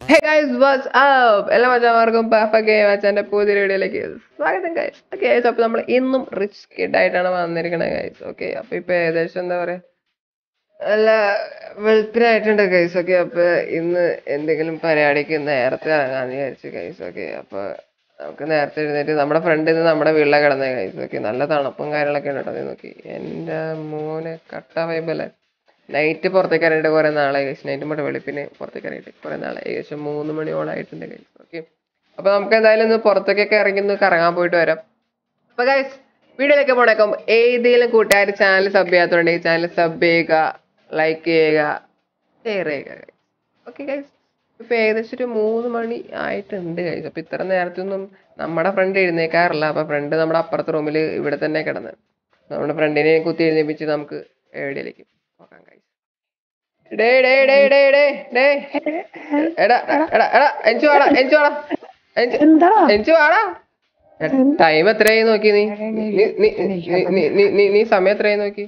Hey guys, what's up? എല്ലാ മച്ചാമാർക്കും പാഫക്കെ മച്ചാന്റെ പുതിയ വീഡിയോയിലേക്ക് സ്വാഗതം ഗൈസ് ഓക്കെ അപ്പൊ നമ്മൾ ഇന്നും റിച്ച് കിഡ് ആയിട്ടാണ് വന്നിരിക്കണത് ഗൈസ് ഓക്കെ അപ്പൊ ഇപ്പൊ ഏകദേശം എന്താ പറയാ നല്ല വെളുപ്പിനായിട്ടുണ്ട് ഗൈസ് ഓക്കെ അപ്പൊ ഇന്ന് എന്തെങ്കിലും പരിപാടിക്ക് നേരത്തെ ഇറങ്ങാന്ന് വിചാരിച്ചു ഗൈസ് ഓക്കെ അപ്പൊ നമുക്ക് നേരത്തെ എഴുന്നേറ്റ് നമ്മുടെ ഫ്രണ്ട് ഇന്ന് നമ്മുടെ വീട്ടിലെ കിടന്നേ ഗൈസ് ഓക്കെ നല്ല തണുപ്പും കാര്യങ്ങളൊക്കെ ഉണ്ട് കേട്ടോ നീ നോക്കി എന്റെ മോനെ കട്ട വൈബല്ലേ നൈറ്റ് പുറത്തേക്ക് ഇറങ്ങിയിട്ട് കുറെ നാളെ ഗൈസ് നൈറ്റ് മറ്റേ വെളുപ്പിന് പുറത്തേക്ക് ഇറങ്ങിയിട്ട് കുറെ നാളെ ഏകദേശം മൂന്ന് മണിയോളം ആയിട്ടുണ്ട് ഗൈസ് ഓക്കെ അപ്പൊ നമുക്ക് എന്തായാലും ഒന്ന് പുറത്തേക്കൊക്കെ ഇറങ്ങി ഒന്ന് കറങ്ങാൻ പോയിട്ട് വരാം അപ്പൊ ഗൈസ് വീഡിയോയിലേക്ക് പോണേക്കും ഏതെങ്കിലും കൂട്ടുകാർ ചാനൽ സബ് ചെയ്യാത്തതുണ്ടെങ്കിൽ ചാനൽ സബ് ചെയ്യുക ലൈക്ക് ചെയ്യുക ഷെയർ ചെയ്യുക ഓക്കെ ഗൈസ് ഇപ്പൊ ഏകദേശം ഒരു മൂന്ന് മണി ആയിട്ടുണ്ട് ഗൈസ് അപ്പൊ ഇത്ര നേരത്തെ ഒന്നും നമ്മുടെ ഫ്രണ്ട് എഴുന്നേക്കാറില്ല അപ്പൊ ഫ്രണ്ട് നമ്മുടെ അപ്പുറത്തെ റൂമിൽ ഇവിടെ തന്നെ കിടന്ന് നമ്മുടെ ഫ്രണ്ടിനെ കുത്തി എഴുന്നേപ്പിച്ച് നമുക്ക് എവിടെയിലേക്ക് പോകാം ഗൈസ് ഡേ ഡേ ഡേ ഡേ ഡേ ഡേ എടാ എടാ എടാ എഞ്ചു വാടാ എഞ്ചു വാടാ എഞ്ചു എന്താ എഞ്ചു വാടാ ടൈം എത്രയായി നോക്കി നീ നീ- നീ- നീ- നീ- നീ- നീ- നീ സമയം എത്രയായി നോക്കി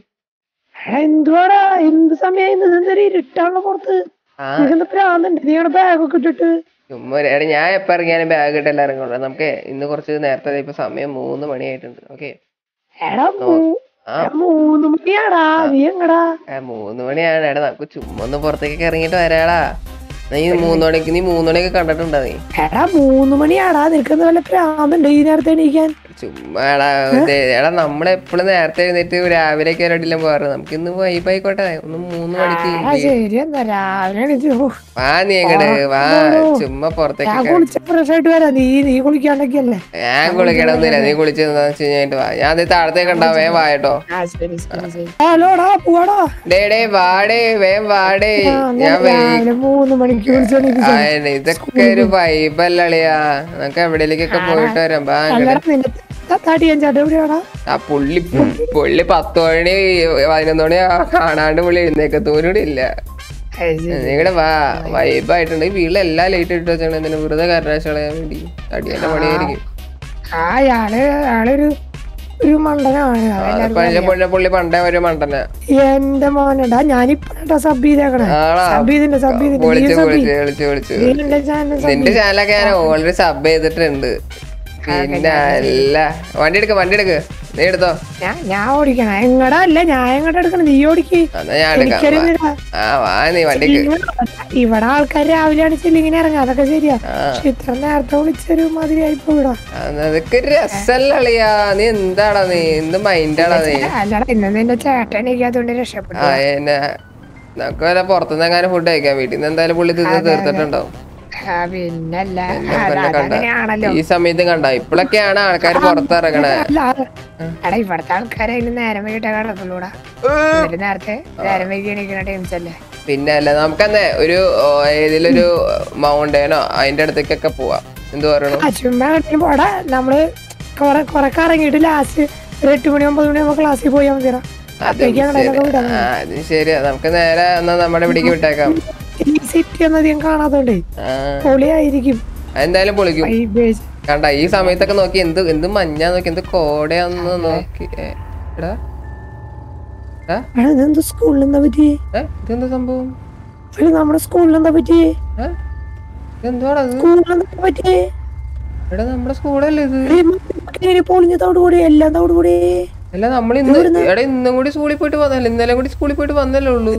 എന്തുവാടാ എന്ത് സമയം എന്തൊരു ഇരുട്ടാണല്ലോ പുറത്ത് ആ നിനക്കെന്താ പ്രാന്തുണ്ട് നീ അവിടെ ബാഗൊക്കെ ഇട്ടിട്ട് ചുമ്മാ ഒരു- എടാ ഞാൻ എപ്പോ ഇറങ്ങിയാലും ബാഗ് ഇട്ടെല്ലാം ഇറങ്ങുള്ളൂ നമുക്ക് ഇന്ന് കുറച്ച് നേരത്തെ ഇപ്പൊ സമയം മൂന്ന് മണിയായിട്ടുണ്ട് ഓക്കെ എടാ മൂ- ആ എടാ മൂന്ന് മണിയാടാ നീ എങ്ങടാ ആ, മൂന്ന് മണിയാണ് എടാ നമുക്ക് ചുമ്മാ ഒന്ന് പുറത്തേക്കൊക്കെ ഇറങ്ങിയിട്ട് വരാടാ നീ മൂന്ന് മണിക്ക് നീ മൂന്ന് മണിയൊക്കെ കണ്ടിട്ടുണ്ടോ നീ എടാ മൂന്ന് മണിയാടാ നിനക്കെന്താ വല്ല പ്രാന്തുണ്ട് ഈ നേരത്തെ എണീക്കാൻ ചുമ്മാ എടാ ഇത് എടാ നമ്മളെപ്പോഴും നേരത്തെ എഴുന്നേറ്റ് രാവിലെയൊക്കെ ഒരടിയിലും പോകാറ് നമുക്ക് ഇന്ന് വൈബായിക്കോട്ടെ ഒന്ന് മൂന്ന് മണിക്ക് ആ ശരി എന്താ രാവിലെ എണീച്ചു ഓ, വാ നീ എങ്ങട് വാ ചുമ്മാ പുറത്തേക്ക് ഞാൻ കുളിച്ച ഫ്രഷ് ആയിട്ട് വരാം നീ നീ കുളിക്കാണ്ടൊക്കെയല്ലേ ഞാൻ കുളിക്കണമെന്നില്ല നീ കുളിച്ചെന്താ വെച്ച് കഴിഞ്ഞിട്ട് വാ ഞാൻ അത് താഴത്തേക്ക് ഉണ്ടാവേ വാട്ടോ ആ ശരി ശരി ശരി ഹലോടാ പോവാടാ ഡേ ഡേ വാടേ വേം വാടേ ആ, ഞാൻ ഞാൻ രാവിലെ മൂന്ന് മണിക്ക് വിളിച്ചോണ്ടിരിക്കും ആ, ഇതൊക്കെ ഒരു വൈബല്ലളിയാ നമുക്ക് എവിടെയെങ്കിലൊക്കെ പോയിട്ട് വരാം വാ അങ്ങട്. അല്ലടാ നിന്റെ തടി ഞാൻ ചേട്ടൻ എവിടെയാടാ ആ പുള്ളി പുള്ളി പത്ത് മണി പതിനൊന്ന് മണി ആ കാണാണ്ട് പുള്ളി എഴുന്നേക്കത്തോരും ഇല്ല നിങ്ങളുടെ വാ വൈബായിട്ടുണ്ട് ഈ വീട്ടിലെല്ലാം ലൈറ്റ് ഇട്ട് വെച്ചാണ് എന്തിനു വെറുതെ കാരണാശം കളയാൻ വേണ്ടി അടിയന്റെ പണിയായിരിക്കും ആ അയാള് അയാളൊരു ഒരു മണ്ടനാണ് അതെല്ലാരും പഴയ പുള്ള പുള്ളി പണ്ടേ ഒരു മണ്ടന എന്റെ മോനടാ ഞാനിപ്പഴാ സബ് ചെയ്തേക്കണേ ആണോ സബ് ചെയ്തിന്റെ സബ് ചെയ്തിന്റെ നീ വിളിച്ച് സബ് വിളിച്ച് വിളിച്ച് വിളിച്ച് എന്റെ ചാനൽ നിന്റെ ചാനലൊക്കെ ഞാൻ ഓൾറെഡി സബ് ചെയ്തിട്ടുണ്ട് പിന്നെ അല്ല വണ്ടി എടുക്ക വണ്ടി എടുക്ക് നീ എടുത്തോ ഞാൻ ഞാൻ ഓടിക്കണ എങ്ങടാ അല്ല ഞാൻ എങ്ങടാ എടുക്കണ നീ ഓടിക്ക് എന്നാ ഞാൻ എടുക്കാം വാ. എനിക്കറിയുന്നില്ല ആ വാ നീ വണ്ടിക്ക് ഇവിടെ ആൾക്കാർ രാവിലെ ആണിച്ചില്ല ഇങ്ങനെ ഇറങ്ങാം അതൊക്കെ ശരിയാ പക്ഷെ ഇത്ര നേരത്തെ വിളിച്ചൊരു മാതിരി ആയിപ്പോ ഇവിടെ അതൊക്കെ ഒരു രസല്ലളിയാ നീ എന്താടാ നീ എന്ത് മൈൻഡാടാ നീ അല്ലടാ ഇന്ന് നിന്റെ ചേട്ടൻ എനിക്കതുകൊണ്ട് രക്ഷപ്പെട്ടു ആ എന്നെ നമുക്ക് വല്ല പുറത്തുനിന്ന് എങ്ങാനും ഫുഡ് കഴിക്കാം വീട്ടിൽ നിന്ന് എന്തായാലും പുള്ളി തിന്ന് തീർത്തിട്ടുണ്ടാവും ആ, പിന്നല്ല എന്നെ അത് പിന്നെ കണ്ട അതങ്ങനെയാണല്ലോ ഈ സമയത്ത് കണ്ട ഇപ്പോഴൊക്കെയാണ് ആൾക്കാർ പുറത്തിറങ്ങണേ അല്ല എടാ ഇവിടുത്തെ ആൾക്കാരെ അതിന് നേരം വൈകിട്ടാ കിടക്കുള്ളൂടാ എന്നിട്ട് നേരത്തെ നേരം വൈകി എണീക്കണ ടൈംസ് അല്ലേ പിന്നെ അല്ല നമുക്കെന്നേ ഒരു ഓ, ഏതിലൊരു മൗണ്ടേനോ അതിന്റെ അടുത്തേക്കൊക്കെ പോവാം എന്ത് പറയണു ആ ചുമ്മാ എങ്ങോട്ടേലും പോടാ നമ്മള് കൊറേ കൊറേ കറങ്ങിയിട്ട് ലാസ്റ്റ് ഒരു എട്ട് മണി ഒമ്പത് മണി ആകുമ്പോ ക്ലാസ്സിൽ പോയാൽ മതിടാ അപ്പോഴേക്കും അങ്ങോട്ടേലൊക്കെ വിടാം ആ അത് ശരിയാ നമുക്ക് നേരെ എന്നാ നമ്മുടെ ഇവിടേക്ക് വിട്ടേക്കാം ഈ സിറ്റി ഒന്നും അധികം കാണാത്തോണ്ടേ ആ പൊളിയായിരിക്കും എന്തായാലും പൊളിക്കും വൈബേജ് കണ്ട ഈ സമയത്തൊക്കെ നോക്കി എന്ത് എന്ത് മഞ്ഞാ നോക്കി എന്ത് കോടയാന്ന് നോക്കി ഏ, എടാ എടാ, എടാ ഇതെന്താ സ്കൂളിൽ എന്താ പറ്റി ഏ, ഇതെന്താ സംഭവം എടാ നമ്മുടെ സ്കൂളിൽ എന്താ പറ്റി ഏ? ഇതെന്തുവാടാ ഇത് സ്കൂളിൽ എന്താ പറ്റി എടാ നമ്മുടെ സ്കൂളല്ലേ ഇത് എങ്ങനെ പൊളിഞ്ഞ തോട് കൂടി എല്ലാം തോട് കൂടി അല്ല നമ്മൾ ഇന്ന് എടാ ഇന്നും കൂടി സ്കൂളിൽ പോയിട്ട് വന്നല്ലേ ഇന്നലെ കൂടി സ്കൂളിൽ പോയിട്ട് വന്നല്ലേ ഉള്ളൂ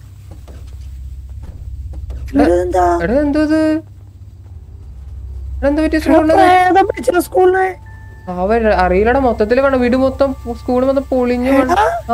എന്താ എടാ എന്തോ ഇത് എടാ എന്താ പറ്റിയ സ്കൂളിന് പ്രേതം പിടിച്ച സ്കൂളിനെ അവൻ അറിയില്ലടാ മൊത്തത്തില് വേണം വീട് മൊത്തം സ്കൂള് മൊത്തം പൊളിഞ്ഞു വീണ്. ആ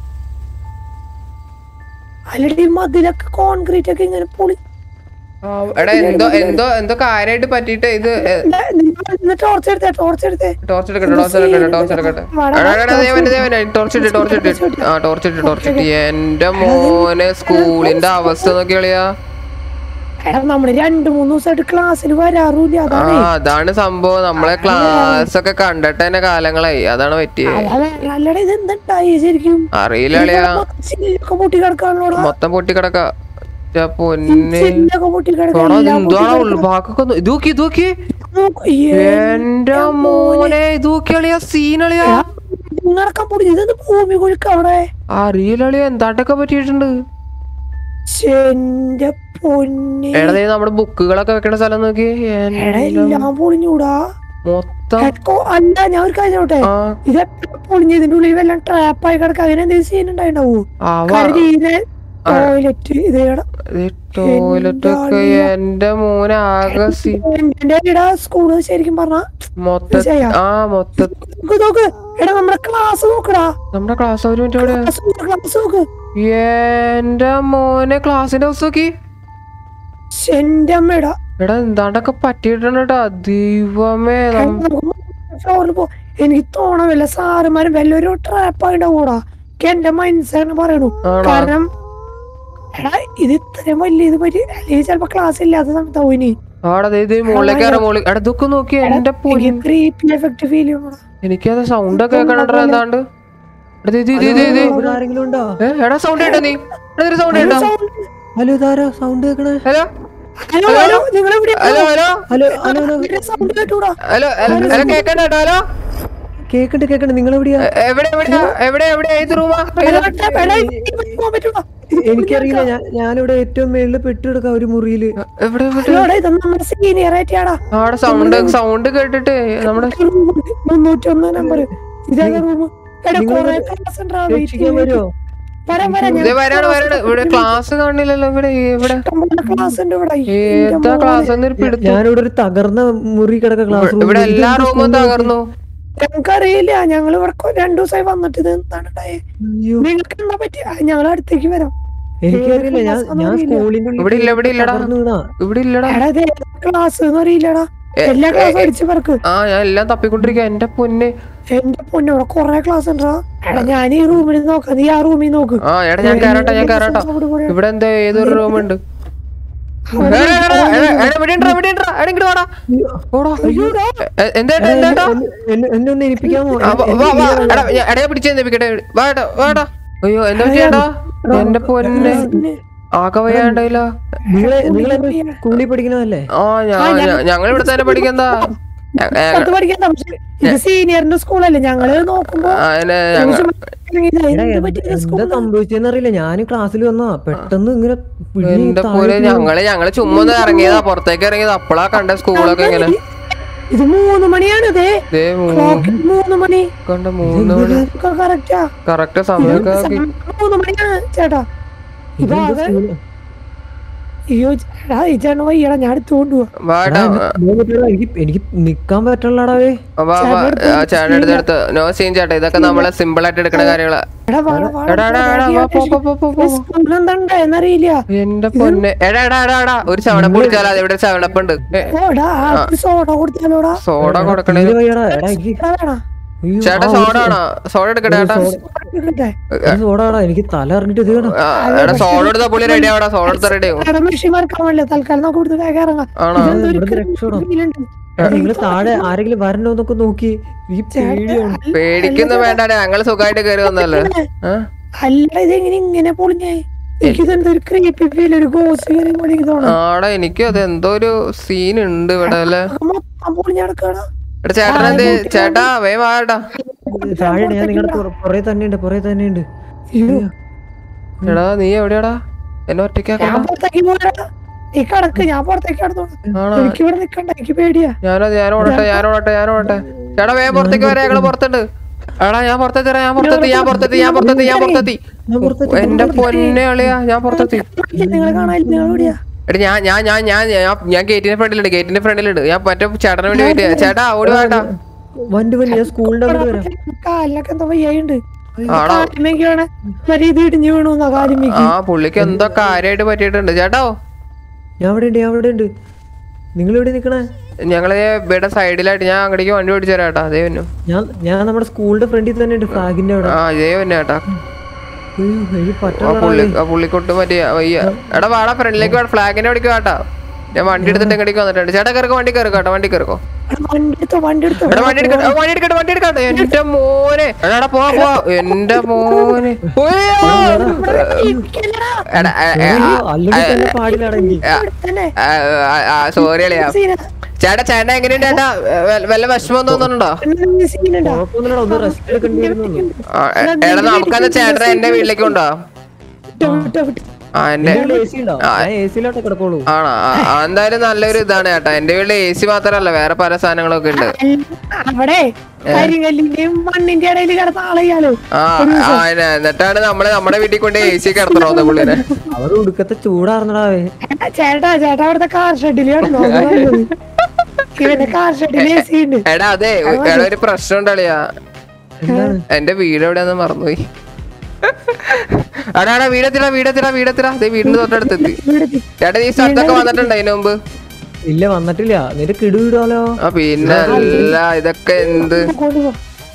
അല്ലടി മതിലൊക്കെ കോൺക്രീറ്റ് ഒക്കെ ഇങ്ങനെ പൊളി ആ, എടാ എന്തോ എന്തോ എന്തോ കാര്യമായിട്ട് പറ്റിയിട്ട് ഇത് ടോർച്ച് എടുത്തേ ടോർച്ച് എടുത്തേ ടോർച്ച് എടുക്കട്ടെ ടോർച്ച് എടുക്കട്ടെ ടോർച്ച് എടുക്കട്ടെ എടാ, എടാ, എടാ, ദേവനെ, ദേവനെ, ടോർച്ച് ഇട്ട് ടോർച്ച് ഇട്ട് ആ ടോർച്ച് ഇട്ട് ടോർച്ച് ഇട്ട് എന്റെ മോനെ സ്കൂളിന്റെ അവസ്ഥ നോക്കി കളിയാ എടാ നമ്മള് രണ്ടു മൂന്ന് ദിവസമായിട്ട് ക്ലാസ്സിൽ വരാറുമില്ല ആ അതാണ് അതാണ് സംഭവം നമ്മളെ ക്ലാസ് ഒക്കെ കണ്ടിട്ട് തന്നെ കാലങ്ങളായി അതാണ് പറ്റിയത് അതാണ് അല്ലടാ ഇത് എന്തുണ്ടായി ശരിക്കും അറിയില്ല കളിയാ ചില്ലൊക്കെ പൊട്ടി കിടക്കാണല്ലോടാ മൊത്തം പൊട്ടിക്കിടക്ക ഛെ, പൊന്നെ ചില്ലൊക്കെ പൊട്ടി എടാ, ഇത് എന്തുവാടാ ഉള്ളു ബാക്കൊക്കെ ഒന്ന് ഇത് നോക്കി ഇത് നോക്കി എന്റെ മോനെ ഇത് നോക്കി കളിയാ സീനളിയാ നടക്കാൻ പൊടി ഇതെന്ത് ഭൂമി കുഴിക്ക അവിടെ അറിയില്ല കളിയാ എന്താണ്ടൊക്കെ പറ്റിയിട്ടുണ്ട് എന്റെ പൊന്നെ എടാ ദേ നമ്മുടെ ബുക്കുകളൊക്കെ വെക്കണ സ്ഥലം നോക്കി എടാ എല്ലാം പൊളിഞ്ഞൂടാ മൊത്തം എക്കോ അല്ല ഞാൻ ഒരു കാര്യം ചോട്ടെ ആ ഇത് പൊളിഞ്ഞ് ഇതിന്റെ ഉള്ളിൽ വല്ല ട്രാപ്പായി കിടക്ക അങ്ങനെ എന്തെങ്കിലും സീൻ ഉണ്ടായിണ്ടാവോ അവ കരുതിയിലെ ടോയ്ലറ്റ് ഇത് ടോയ്ലറ്റ് ഒക്കെ എന്റെ മോനെ ആകെ സി എന്റെ ഇടാ സ്കൂള് ശരിക്കും പറഞ്ഞ മൊത്ത ചെയ്യാം. ആ മൊത്ത നോക്ക് നോക്ക് എടാ നമ്മുടെ ക്ലാസ് നോക്കടാ നമ്മുടെ ക്ലാസ് ഒരു മിനിറ്റ് ഇവിടെ ക്ലാസ് നോക്ക് എന്റെ മോനെ ക്ലാസ്സിന്റെ ദിവസം നോക്കി എന്റെ അമ്മയുടെ എടാ എന്താണ്ടൊക്കെ പറ്റിയിട്ടുണ്ട് കേട്ടോ ദൈവമേ നം- ഫ്ലോറിൽ പോ എനിക്ക് തോന്നവില്ല സാറുമാരും വല്ലൊരു ട്രാപ്പായി ഉണ്ടാവൂടാ എന്റെ മനസ്സാണ് പറയണു ആണോ? കാരണം എടാ ഇത് ഇത്രയും വലിയ ഇത് പറ്റി അല്ലെങ്കിൽ ചിലപ്പോ ക്ലാസ് ഇല്ലാത്ത സമയത്താവും ഇനി ആടാ ദേ ഇത് മുകളിലേക്ക് കയറാം മുകളിൽ എടാ ഇതൊക്കെ നോക്കി എന്റെ പൊന്നു എനിക്ക് ക്രീപ്പി എഫക്ട് ഫീൽ ചെയ്യണോടാ എനിക്കത് സൗണ്ട് ഒക്കെ കേൾക്കണോ എന്താണ്ട് എടാ ദേ, ദേ, ദേ, ദേ, ദേ. ഇവിടെ ആരെങ്കിലും ഉണ്ടോ ഏ, എടാ സൗണ്ട് കേട്ടോ നീ എടാ സൗണ്ട് കേട്ടോ ഹലോ ഇതാരാ സൗണ്ട് കേക്കണേ ഹലോ ഹലോ ഹലോ നിങ്ങൾ എവിടെ hello hello hello hello hello sound കേട്ടൂടാ ഹലോ ഹലോ ഹലോ കേക്കണ്ട കേട്ടോ ഹലോ കേക്കണ്ട് കേക്കണ്ട് നിങ്ങൾ എവിടെയാ എ- എവിടെ എവിടെയാ എവിടെ എവിടെ ഏത് റൂമാ എടാ, എടാ, എടാ, ഇതിലേക്ക് പോകാൻ പറ്റൂടാ? എനിക്കറിയില്ല ഞാൻ ഞാനിവിടെ ഏറ്റവും മേളില് പെട്ടെടുക്കാം ഒരു മുറിയില് എവിടെ എവിടെ ഹലോ, എടാ, ഇത് നമ്മുടെ സീനിയർ ആയിട്ടാടാ ആടെ സൗണ്ട് സൗണ്ട് കേട്ടിട്ട് നമ്മുടെ മുന്നൂറ്റി ഒന്ന് നമ്പർ ഇതേതാ റൂം എടാ നിങ്ങൾ കൊറേ ക്ലാസ് ഉണ്ടാ രക്ഷിക്കാൻ വരുമോ വരാം വരാം ഇത് വരാണ് വരാണ് ഇവിടെ ക്ലാസ് കാണില്ലല്ലോ ഇവിടെ ഇവിടെ ക്ലാസ് ഉണ്ട് ഇവിടെ ഏതാ ക്ലാസ് എന്നൊരു പിടുത്തം ഞാനിവിടെ ഒരു തകർന്ന മുറി കിടക്ക ക്ലാസ് ഇവിടെ എല്ലാ റൂമും തകർന്നു ഞങ്ങൾക്കറിയില്ല ഞങ്ങൾ ഇവിടെ കൊ- രണ്ടു ദിവസമായി വന്നിട്ട് ഇത് എന്താണ് ഉണ്ടായേ അയ്യോ നിങ്ങൾക്ക് എന്താ പറ്റിയ ഞങ്ങൾ അടുത്തേക്ക് വരാം എനിക്കറിയില്ല ഞാൻ ഞാൻ സ്കൂളിന്റെ ഉള്ളിൽ ഇവിടെ ഇല്ല, ഇവിടെ ഇല്ലടാ. തകർന്നു വീണാ. ഇവിടെ ഇല്ലടാ എടാ ഇത് ക്ലാസ് എന്ന് അറിയില്ലടാ എ- എല്ലാ എ- ക്ലാസ് എ- അടിച്ചു പറക്ക് ആ ഞാൻ എല്ലാം തപ്പിക്കൊണ്ടിരിക്കുക എന്റെ പൊന്നെ എന്റെ പൊന്നെ ഇവിടെ കൊറേ ക്ലാസ് ഉണ്ടാ എടാ ഞാൻ ഈ റൂമിൽ നോക്കാം നീ ആ റൂമിൽ നോക്ക് ആ എടാ ഞാൻ കയറട്ടെ ഞാൻ കയറട്ടെ അവിടെ കൂടെ. ഇവിടെ എന്താ ഏതൊരു റൂം ഉണ്ട് അവിടെ എന്താ എടാ, എന്താ എന്നെ- എന്നെ- എന്നെ ഒന്ന് എനിപ്പിക്കാമോ ആ, വാ, വാ, വാ. എടാ, ഞാൻ- എടാ പിടിച്ചേ പിടിക്കട്ടെ വാടാ വാടാ അയ്യോ എന്താ ചേട്ടാ എന്റെ പൊന്നെ ആകെ വയ്യാണ്ടായില്ല നിങ്ങളെ നിങ്ങളെ സ്കൂളിൽ പഠിക്കണതല്ലേ ആ ഞാൻ ഞങ്ങൾ ഇവിടെ തന്നെ പഠിക്കുന്നതാ ഞ- ഞ- പുറത്ത് പഠിക്കാൻ പക്ഷേ ഇത് സീനിയറിന്റെ സ്കൂളല്ലേ ഞങ്ങള് നോക്കുമ്പോ ആ, പിന്നെ ഞങ്ങ- ഇറങ്ങിയതാ. എടാ, എന്ത് എന്ത് പറ്റി ഇത് എന്താ സ്കൂളിൽ? സംഭവിച്ചെന്ന് അറിയില്ല ഞാൻ ക്ലാസ്സിൽ വന്നാ പെട്ടെന്ന് ഇങ്ങനെ പിടിഞ്ഞ് എന്റെ താഴെ പോലെ വീണു. ഞങ്ങള് ഞങ്ങള് ചുമ്മാ ഒന്ന് ഇറങ്ങിയതാ പുറത്തേക്ക് ഇറങ്ങിയത് അപ്പളാ കണ്ട സ്കൂളൊക്കെ ഇങ്ങനെ ഇത് മൂന്ന് മണിയാണ് ഇതേ ദേ മൂന്ന് ക്ലോക്ക് മൂന്ന് മണി കണ്ട മൂന്ന് മണി കറക്റ്റാ കറക്റ്റ് സമയമൊക്കെ ആക്കി മൂന്ന് മണിയാണ് ചേട്ടാ ഇപ്പൊ ഇതെന്താ ആകെ സ്കൂള്? അയ്യോ ചേട്ടാ ഈ ചേട്ടൻ വയ്യടാ ഞാൻ എടുത്തുകൊണ്ട് പോവാ വാടാ എടാ, ഞാൻ പറ്റില്ല, എനിക്ക് എനിക്ക് നിക്കാൻ പറ്റണടാവേ വാ വാ ആ, ചേട്ടൻ എടുത്ത് എടുത്ത് നോ സീൻ ചേട്ടാ ഇതൊക്കെ നമ്മളെ സിമ്പിൾ ആയിട്ട് എടുക്കുന്ന കാര്യങ്ങളാ എടാ വാടാ വാടാ എടാ എടാ എടാ വാ പോ പോ പോ പോ പോ സ്കൂളിൽ എന്താ ഉണ്ടായെന്നറിയില്ല എന്റെ പൊന്നെ എടാ എടാ എടാ എടാ ഒരു ചവണപ്പ് കുടിച്ചാലോ അത് ഇവിടെ ചവണപ്പ് ഉണ്ട് ഓടാ സോഡ കൊടുത്താലോടാ സോഡ കൊടുക്കണേ തീരെ വയ്യടാ എടാ എനിക്ക് എടാ വേണ അയ്യോ, ചേട്ടാ ആ, സോഡ ഒരു ആണോ സോഡ എടുക്കട്ടെ ചേട്ടാ എടുക്കട്ടെ ഒരു സോഡാടാ എനിക്ക് തല അറിഞ്ഞിട്ട് ഇത് വേണം ആ, എടാ സോഡ എടുത്താ പുള്ളി റെഡി ആവടാ സോഡ എടുത്താ റെഡി ആവും എടാ മെഷീൻ മറക്കാൻ വേണ്ടില്ല തൽക്കാലം നമുക്ക് കൊടുത്ത് വേഗം ഇറങ്ങാം ആണോ ഇതെന്തോ ഒരു ഇവിടുന്ന് രക്ഷപ്പെടാം. feel ഉണ്ട്. നിങ്ങള് താഴെ ആരെങ്കിലും വരണോ എന്നൊക്കെ നോക്കി ഈ പേടിയാണ് പേടിക്കുന്ന വേണ്ടാടെ ഞങ്ങള് സുഖമായിട്ട് കയറി വന്നല്ലേ ആ? അല്ല ഇതെങ്ങനെ ഇങ്ങനെ പൊളിഞ്ഞായി എനിക്കിതെന്തോ ഒരു ക്രീപ്പി ഫീൽ ഒരു ഗോസ് കയറി പോലെ എനിക്ക് തോന്നുന്നു ആടാ എനിക്കും അത് എന്തോ ഒരു സീൻ ഉണ്ട് ഇവിടെ അല്ലേ മൊത്തം പൊളിഞ്ഞടക്കാടാ എടാ ചേട്ടൻ എന്ത് ചേട്ടാ വേഗം വാടാ താഴെ ഞാൻ നിങ്ങളുടെ പുറകെ തന്നെ ഉണ്ട് പുറകെ തന്നെ ഉണ്ട് എടാ നീ എവിടെയാടാ എന്നെ ഒറ്റയ്ക്കാക്കണ്ട ഞാൻ പുറത്തേക്ക് പോരാ നീ കിടക്ക് ഞാൻ പുറത്തേക്ക് കിടന്നോളാം ആണോ എനിക്ക് ഇവിടെ നിക്കണ്ട എനിക്ക് പേടിയാ ഞാനത് ഞാൻ ഓടട്ടെ ഞാൻ ഓടട്ടെ ഞാൻ ഓടട്ടെ ചേട്ടാ വേഗം പുറത്തേക്ക് വരാം ഞങ്ങള് പുറത്തുണ്ട് എടാ ഞാൻ പുറത്തെത്തി ഞാൻ പുറത്തെത്തി ഞാൻ പുറത്തെത്തി ഞാൻ പുറത്തെത്തി ഞാൻ പുറത്തെത്തി ഞാൻ പുറത്തെത്തി, എന്റെ പൊന്നെ അളിയാ ഞാൻ പുറത്തെത്തി നിങ്ങളെ കാണാനില്ല നിങ്ങൾ എവിടെയാ എടാ ഞാൻ ഞാൻ ഞാൻ ഞാൻ ഞാൻ ഞാൻ ഗേറ്റിന്റെ ഫ്രണ്ടിലുണ്ട് ഗേറ്റിന്റെ ഫ്രണ്ടിലുണ്ട് ഞാൻ മറ്റേ ചേട്ടന് വേണ്ടി വെയിറ്റ് ചെയ്യാം ചേട്ടാ ഓടി വേട്ടാ വണ്ടി വണ്ടി ഞാൻ സ്കൂളിന്റെ അവിടെ വരാം കാലിനൊക്കെ എന്താ വയ്യായിണ്ട് ആണോ കാലുമേക്കാണ് ഇത് ഇടിഞ്ഞു വീണു കാലുമേക്ക് ആ പുള്ളിക്ക് എന്തോ കാര്യമായിട്ട് പറ്റിയിട്ടുണ്ട് ചേട്ടോ ഞാൻ അവിടെ ഉണ്ട് ഞാൻ അവിടെ ഉണ്ട് നിങ്ങൾ എവിടെ നിക്കണേ ഞങ്ങള് ഇവിടെ സൈഡിലായിട്ട് ഞാൻ അങ്ങടേക്ക് വണ്ടി ഓടിച്ചു തരാം ചേട്ടാ അതേ വന്നു ഞാൻ ഞാൻ നമ്മുടെ സ്കൂളിന്റെ ഫ്രണ്ടിൽ തന്നെ ഉണ്ട് ഫ്ലാഗിന്റെ അവിടെ ആ അതേ വന്നു ചേട്ടാ അയ്യോ, എനിക്ക് ആ പറ്റണ പുള്ളി ആ പുള്ളിക്കൊട്ട് മറ്റേ വയ്യ എടാ വാടാ ഫ്രണ്ടിലേക്ക് വാ ഫ്ലാഗിന്റെ അടിക്ക് കേട്ടാ ഞാൻ വണ്ടി എടുത്തിട്ട് ഇങ്ങടേക്ക് വന്നിട്ടുണ്ട് ചേട്ടാ കയറിക്കോ വണ്ടി കയറിക്കോ കേട്ടോ വണ്ടി കയറിക്കോ വണ്ടി എടുത്തോ വണ്ടി എടുത്തോ എടാ വണ്ടി എടുക്കട്ടെ വണ്ടി എടുക്കട്ടെ വണ്ടി എടുക്കട്ടെ എന്റെ മോനെ എടാ പോ പോ എന്റെ മോനെ ഉയ്യോ. എടാ അയ്യോ, അല്ലെങ്കിൽ തന്നെ പാടില്ലാടെങ്കിൽ തന്നെ സോറി അളിയാ സീന ചേട്ടാ ചേട്ടാ എങ്ങനെയുണ്ട് ചേട്ടാ വല്ല- വല്ല വിഷമം തോന്നുന്നുണ്ടോ സീനുണ്ടോ കുഴപ്പമൊന്നുമില്ലടാ ഒന്ന് റെസ്റ്റ് എടുക്കേണ്ടി വരുന്നുള്ളൂ ആ, എ- എടാ നമുക്കന്ന് ചേട്ടനെ എന്റെ വീട്ടിലേക്ക് കൊണ്ടോ വിട്ടോ വിട്ടോ വിട്ടോ ആ എന്റെ എ സി ഉണ്ടോ ഞാൻ എ സിയിലോട്ട് കിടക്കോളൂ ആണോ ആ, ആ, എന്തായാലും നല്ലൊരു ഇതാണ് ചേട്ടാ എന്റെ വീട്ടിൽ എ സി മാത്രല്ല വേറെ പല സാധനങ്ങളൊക്കെ ഉണ്ട് അവിടെ കരിങ്കല്ലിന്റെയും മണ്ണിന്റെ ഇടയിൽ കിടന്ന ആളെയാള് ആ ആ, അതിനെ. എന്നിട്ടാണ് നമ്മള് നമ്മുടെ വീട്ടിൽ കൊണ്ട് എ സി കിടത്തണോന്ന് പുള്ളിനെ അവിടെ ഉടുക്കത്തെ ചൂടാർന്നടാവേ ചേട്ടാ ചേട്ടാ അവിടുത്തെ കാർ ഷെഡിൽ കിടന്നു ഇവന്റെ കാർ ഷെഡിൽ എ സി ഉണ്ട് എടാ അതെ എടാ ഒരു പ്രശ്നം ഉണ്ടളിയാ എന്താണ് എന്റെ വീട് എവിടെയാന്ന് മറന്നുപോയി എടാ എടാ വീടെത്തിടാ വീടെത്തിടാ വീടെത്തിടാ അതെ വീടിന്റെ തൊട്ടടുത്തെത്തി ഇവിടെത്തി. ചേട്ടാ ഈ സ്ഥലത്തൊക്കെ വന്നിട്ടുണ്ട് അതിന് മുമ്പ് ഇല്ല വന്നിട്ടില്ല നിന്റെ കിടു വിടാലോ ആ പിന്നെ അല്ല ഇതൊക്കെ എന്ത് കൊണ്ടുപോ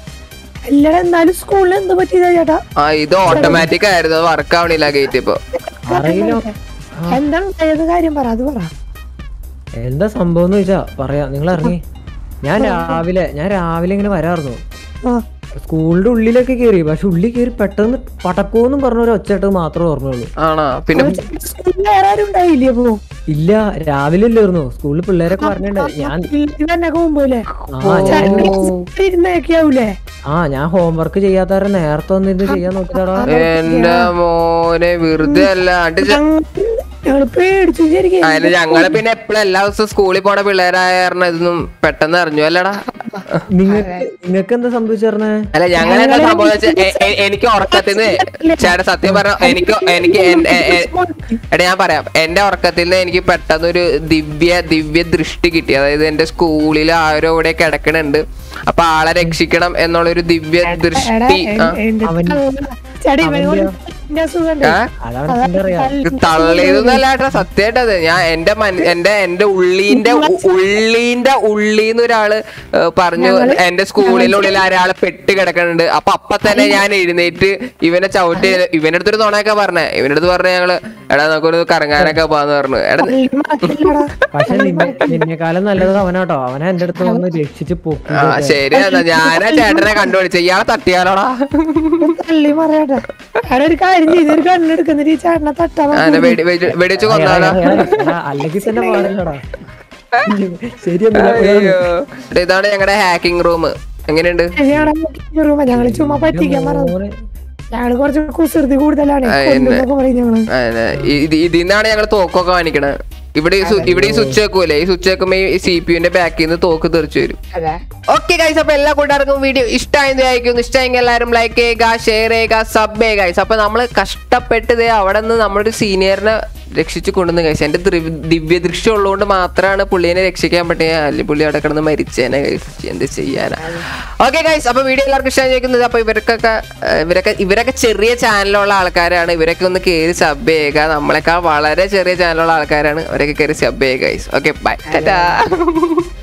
അല്ലടാ എന്നാലും സ്കൂളിൽ എന്ത് പറ്റിയതാ ചേട്ടാ ആ ഇത് ഓട്ടോമാറ്റിക് ആയിരുന്നു വർക്ക് ആവണില്ല ഗേറ്റ് ഇപ്പൊ അറിയില്ല എന്താണ് ഉണ്ടായത് കാര്യം പറ അത് പറ എന്താ സംഭവം എന്ന് ചോദിച്ചാ പറയാ നിങ്ങൾ ഇറങ്ങി ഞാൻ രാവിലെ ഞാൻ രാവിലെ ഇങ്ങനെ വരാറുന്നു ആ സ്കൂളിന്റെ ഉള്ളിലൊക്കെ കയറി പക്ഷെ ഉള്ളിൽ കയറി പെട്ടെന്ന് പടക്കോന്നും പറഞ്ഞ ഒരു ഒച്ചയിട്ട് മാത്രമേ ഓർമ്മയുള്ളൂ ആണോ പിന്നെ സ്കൂളിൽ വേറെ ആരും ഉണ്ടായില്ലേ അപ്പൊ ഇല്ല രാവിലെ അല്ലായിരുന്നു സ്കൂളിൽ പിള്ളേരൊക്കെ പറഞ്ഞിട്ടുണ്ട് ഞാൻ വീട്ടിൽ തന്നെ പോകുമ്പോലെ ആ ഞാൻ ഇരുന്നേക്കാവൂലേ ആ ഞാൻ ഹോംവർക്ക് ചെയ്യാത്ത കാരണം നേരത്തെ വന്നിരുന്ന് ചെയ്യാൻ നോക്കിയതാടാ എന്റെ മോനെ വെറുതെ അല്ല അടി ച- ഞങ്ങള് പേടിച്ചു ശരിക്കും അതിന് ഞങ്ങള് പിന്നെ എപ്പോഴും എല്ലാ ദിവസവും സ്കൂളിൽ പോണ പിള്ളേരായ കാരണം ഇതൊന്നും പെട്ടെന്ന് അറിഞ്ഞു അല്ലടാ നിങ്ങൾക്ക് നിങ്ങൾക്ക് എന്താ സംഭവിച്ചറിഞ്ഞേ അല്ല ഞങ്ങൾ എന്താ സംഭവം വെച്ചാൽ എനിക്ക് ഉറക്കത്തിൽ നിന്ന് ചേട്ടാ സത്യം പറഞ്ഞ എനിക്ക് എനിക്ക് എൻ- എ- എ- എടാ ഞാൻ പറയാം എന്റെ ഉറക്കത്തിൽ നിന്ന് എനിക്ക് പെട്ടെന്നൊരു ദിവ്യ ദിവ്യ ദൃഷ്ടി കിട്ടി അതായത് എന്റെ സ്കൂളിൽ ആരോ ഇവിടെ കിടക്കണുണ്ട് അപ്പൊ ആളെ രക്ഷിക്കണം എന്നുള്ളൊരു ദിവ്യ ദൃഷ്ടി ആ. ചേട്ടാ ഇവന്റെ അസുഖം ആ? അതാണ് എന്റെ അറിയാം ഇത് തള്ളിയതൊന്നല്ല ഏട്ടാ സത്യമായിട്ടത് ഞാൻ എന്റെ മന- എന്റെ എന്റെ ഉള്ളീന്റെ ഉ- ഉള്ളീന്റെ ഉള്ളീന്ന് ഒരാള് ഏ, പറഞ്ഞു എന്റെ സ്കൂളിനുള്ളിൽ ഒരാള് പെട്ട് കിടക്കുന്നുണ്ട് അപ്പൊ അപ്പൊ തന്നെ ഞാൻ എഴുന്നേറ്റ് ഇവനെ ചവിട്ടി ഇവന്റെ അടുത്തൊരു നുണയൊക്കെ പറഞ്ഞേ ഇവന്റെ അടുത്ത് പറഞ്ഞ ഞങ്ങള് എടാ നമുക്കൊരു കറങ്ങാനൊക്കെ പോവാന്ന് പറഞ്ഞു എടാ പക്ഷെ നിന്നെ നിന്നെക്കാലം നല്ലത് അവനാട്ടോ അവനെ എന്റെ അടുത്ത് വന്ന് രക്ഷിച്ച് പൊക്കി ആ ശരി എന്നാ ഞാനാ ചേട്ടനെ കണ്ടുപിടിച്ച ഇയാളെ തട്ടിയാലോടാ തള്ളി മറിയാട്ടെ അവിടെ ഒരു കാര്യം ചെയ്ത് ഒരു കണ്ണെടുക്കുന്നിട്ട് ഈ ചേട്ടനെ തട്ടാ ആ, എന്നെ വെടി- വെടി- വെടിച്ച് കൊന്നാലോ അല്ലെങ്കിൽ തന്നെ പാടില്ലടാ ശരിയൊന്നുമില്ല അയ്യോ എടാ, ഇതാണ് ഞങ്ങളുടെ ഹാക്കിംഗ് റൂം എങ്ങനെയുണ്ട് റൂമ ഞങ്ങള് ചുമ്മാ പറ്റിക്കാൻ പറഞ്ഞു മോനെ ഞങ്ങള് കുറച്ച് കുസൃതി കൂടുതലാണ് ആ, എന്നെ- കൊല്ലുന്നൊക്കെ പറയും ഞങ്ങള് അതെ. ഇത് ഇതിൽ നിന്നാണ് ഞങ്ങൾ തോക്കൊക്കെ വാങ്ങിക്കണത് ഇവിടെ ഈ സു- ഇവിടെ ഈ സ്വിച്ച് വെക്കൂലേ ഈ സ്വിച്ച് വെക്കുമ്പോ ഈ സി പി യുന്റെ ബാക്കിൽ നിന്ന് തോക്ക് തെറിച്ചു വരും അതെ ഓക്കെ ഗൈസ് അപ്പൊ എല്ലാ കൂട്ടുകാർക്കും വീഡിയോ ഇഷ്ടമായെന്ന് വിചാരിക്കുന്നു ഇഷ്ടമെങ്കിൽ എല്ലാവരും ലൈക്ക് ചെയ്യുക ഷെയർ ചെയ്യുക സബ് ചെയ്യുക ഗൈസ് അപ്പൊ നമ്മൾ കഷ്ടപ്പെട്ട് ദേ അവിടെ നിന്ന് നമ്മളൊരു സീനിയറിനെ രക്ഷിച്ചു കൊണ്ടുവന്ന് ഗൈസ് എന്റെ ദ്രി- ദിവ്യ ദൃഷ്ടി ഉള്ളതുകൊണ്ട് മാത്രമാണ് പുള്ളിനെ രക്ഷിക്കാൻ പറ്റിയ അല്ലെങ്കിൽ പുള്ളി അവിടെ കിടന്ന് മരിച്ചേനെ ഗൈസ് എന്ത് ചെയ്യാനാ ഓക്കെ ഗൈസ് അപ്പൊ വീഡിയോ എല്ലാവർക്കും ഇഷ്ടമായി ചോദിക്കുന്നത് അപ്പൊ ഇവർക്കൊക്കെ ഏഹ്, ഇവരൊക്കെ ഇവരൊക്കെ ചെറിയ ചാനലുള്ള ആൾക്കാരാണ് ഇവരൊക്കെ ഒന്ന് കയറി സബ് ചെയ്യുക നമ്മളെക്കാൾ വളരെ ചെറിയ ചാനലുള്ള ആൾക്കാരാണ് അവരൊക്കെ കയറി സബ് ചെയ്യുക ഗൈസ് ഓക്കെ ബൈ ടാറ്റാ